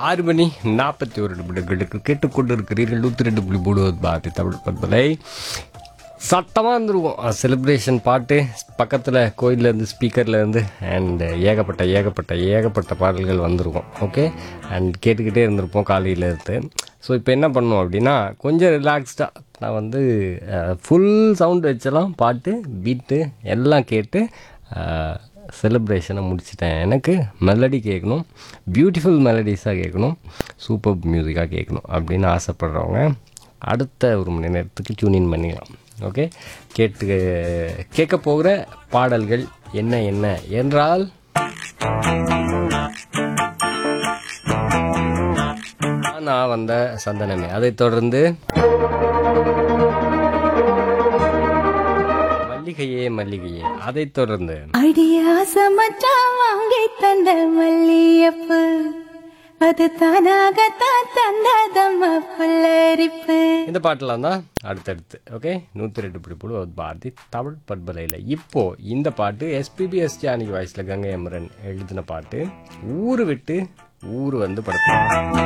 ஆறு மணி நாற்பத்தி ஒரு நிமிடங்களுக்கு கேட்டுக்கொண்டு இருக்கிறீர்கள் நூற்றி ரெண்டு புள்ளி மூணு பாரதி தமிழ் பண்பலை சத்தமாக இருந்திருக்கும் செலிப்ரேஷன் பாட்டு பக்கத்தில் கோயிலேருந்து ஸ்பீக்கர்லேருந்து அண்ட் ஏகப்பட்ட ஏகப்பட்ட ஏகப்பட்ட பாடல்கள் வந்திருக்கும் ஓகே அண்ட் கேட்டுக்கிட்டே இருந்திருப்போம் காலையில இருந்து ஸோ இப்போ என்ன பண்ணுவோம் அப்படின்னா கொஞ்சம் ரிலாக்ஸ்டாக நான் வந்து ஃபுல் சவுண்ட் வச்செல்லாம் பாட்டு பீட்டு எல்லாம் கேட்டு செலிப்ரேஷனை முடிச்சிட்டேன் எனக்கு மெலடி கேட்கணும் பியூட்டிஃபுல் மெலடிஸாக கேட்கணும் சூப்பர் மியூசிக்காக கேட்கணும் அப்படின்னு ஆசைப்படுறவங்க அடுத்த ஒரு மணி நேரத்துக்கு டியூனின் பண்ணிக்கலாம் ஓகே கேட்டு கேட்க போகிற பாடல்கள் என்ன என்ன என்றால் நான் வந்த சந்தனமே அதைத் தொடர்ந்து மல்லிகையே மல்லிகையே அதைத் தொடர்ந்து அடியாச மச்சான் வாங்கி தந்த மல்லியப்பு அது தானாகத்தான் தந்ததம்ம புல்லரிப்பு இந்த பாட்டெல்லாம் தான் அடுத்தடுத்து ஓகே நூற்றி ரெண்டு பிடிப்புழு பாரதி தமிழ் பண்பலையில் இப்போ இந்த பாட்டு எஸ்பிபி எஸ் ஜானகி வாய்ஸில் கங்கை அமரன் எழுதின பாட்டு ஊரு விட்டு ஊர் வந்து படத்தில்